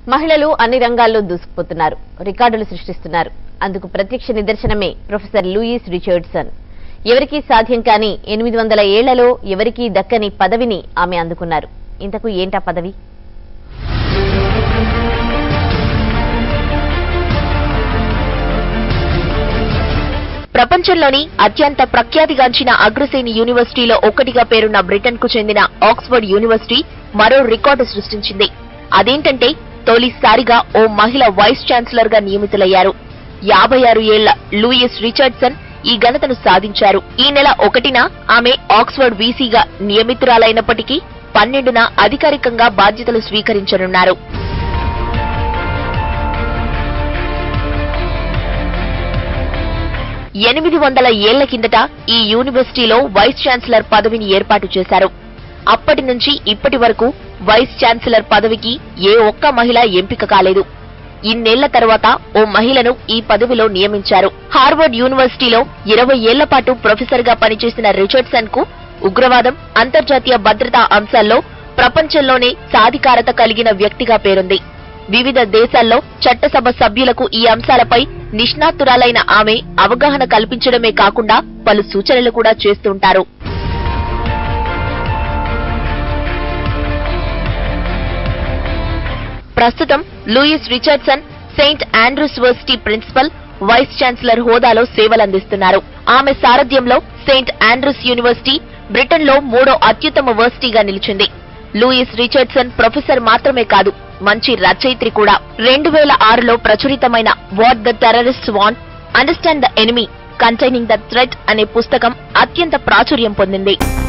మహిళలు అన్ని రంగాల్లో దూసుకుపోతున్నారు రికార్డులు సృష్టిస్తున్నారు అందుకు ప్రత్యక్ష నిదర్శనమే ప్రొఫెసర్ లూయిస్ రిచర్డ్సన్ ఎవరికీ సాధ్యం కాని ఎనిమిది వందల ఏళ్లలో ఎవరికీ దక్కని పదవిని ఆమె అందుకున్నారు ఇంతకు ఏంటా పదవి ప్రపంచంలోని అత్యంత ప్రఖ్యాతిగాంచిన అగ్రశ్రేణి యూనివర్సిటీలో ఒకటిగా పేరున్న బ్రిటన్ కు చెందిన ఆక్స్ఫర్డ్ యూనివర్సిటీ మరో రికార్డు సృష్టించింది అదేంటంటే తొలిసారిగా ఓ మహిళ వైస్ ఛాన్సలర్ గా నియమితులయ్యారు యాభై ఆరు ఏళ్ల లూయిస్ రిచర్డ్సన్ ఈ ఘనతను సాధించారు ఈ నెల ఒకటిన ఆమె ఆక్స్ఫర్డ్ వీసీగా నియమితురాలైనప్పటికీ పన్నెండున అధికారికంగా బాధ్యతలు స్వీకరించనున్నారు ఎనిమిది వందల ఏళ్ల కిందట ఈ యూనివర్సిటీలో వైస్ ఛాన్సలర్ పదవిని ఏర్పాటు చేశారు అప్పటి నుంచి ఇప్పటి వరకు వైస్ ఛాన్సలర్ పదవికి ఏ ఒక్క మహిళ ఎంపిక కాలేదు ఇన్నేళ్ల తర్వాత ఓ మహిళను ఈ పదవిలో నియమించారు హార్వర్డ్ యూనివర్సిటీలో ఇరవై ఏళ్ల పాటు ప్రొఫెసర్ గా పనిచేసిన రిచర్డ్సన్ కు ఉగ్రవాదం అంతర్జాతీయ భద్రతా అంశాల్లో ప్రపంచంలోనే సాధికారత కలిగిన వ్యక్తిగా పేరుంది వివిధ దేశాల్లో చట్టసభ సభ్యులకు ఈ అంశాలపై నిష్ణాతురాలైన ఆమె అవగాహన కల్పించడమే కాకుండా పలు సూచనలు కూడా చేస్తుంటారు ప్రస్తుతం Louise Richardson saint Andrews varsity principal vice chancellor హోదాలో సేవలందిస్తున్నారు ఆమె సారథ్యంలో సెయింట్ ఆండ్రూస్ యూనివర్సిటీ బ్రిటన్ లో మూడో అత్యుత్తమ వర్సిటీగా నిలిచింది లూయిస్ రిచర్డ్సన్ ప్రొఫెసర్ మాత్రమే కాదు మంచి రచయిత్రి కూడా రెండు వేల ఆరులో ప్రచురితమైన what the terrorist want understand the enemy containing the threat అనే పుస్తకం అత్యంత ప్రాచుర్యం పొందింది